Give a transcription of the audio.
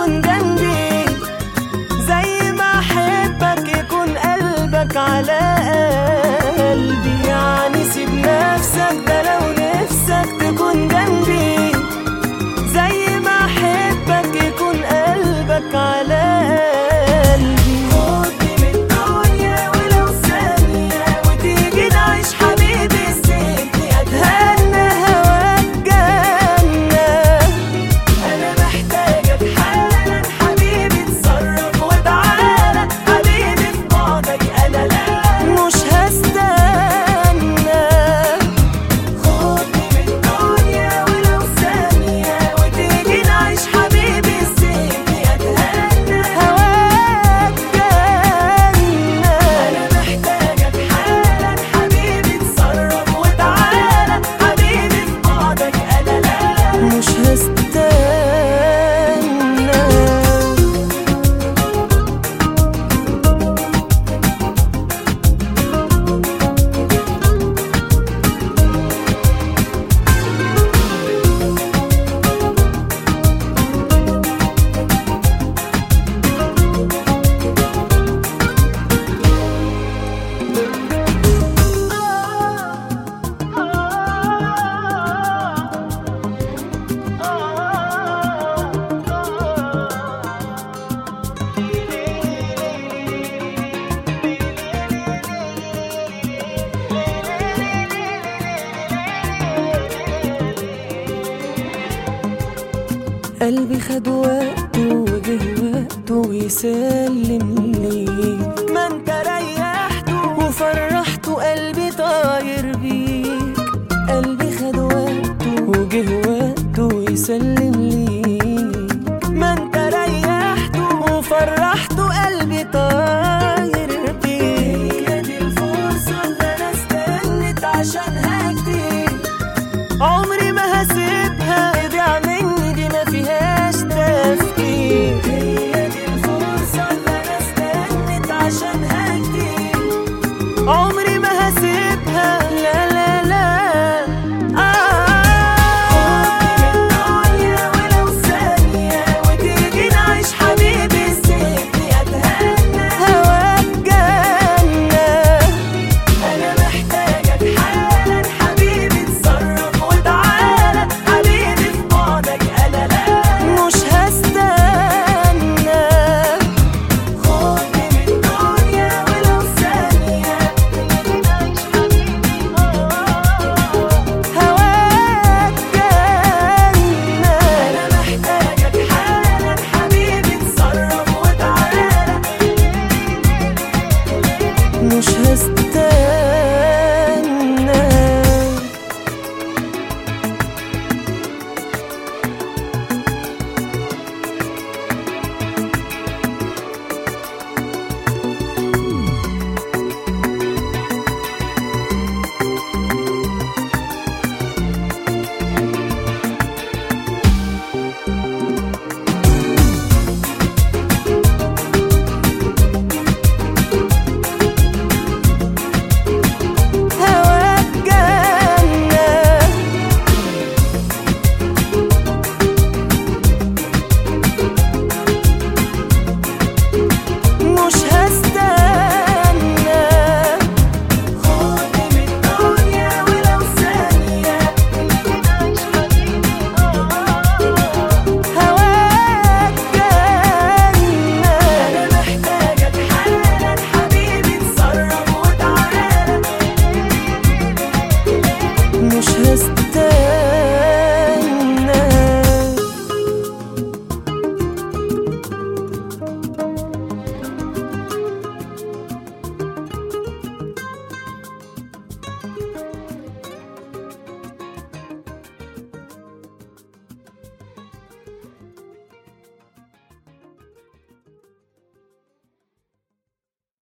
تكون جنبي زي ما احبك يكون قلبك على قلبي يعني سيب نفسك ده لو نفسك تكون جنبي زي ما احبك يكون قلبك على قلبي خدني من الدنيا ولو ثانية وتيجي نعيش حبيبي سيبني اتهنى هواك جنة انا محتاجك حالا حبيبي اتصرف وتعالى حبيبي في بعدك انا لا مش هستنى خدني من الدنيا ولو ثانية وتيجي نعيش حبيبي سيبني اتهنى هواك جنة انا محتاجك حالا حبيبي اتصرف وتعالى حبيبي في بعدك انا لا مش هستنى قلبي خد وقته وجه وقته يسلم ليك ما انت ريحته وفرحته قلبي طاير بيك قلبي خد وقته وجه وقته يسلم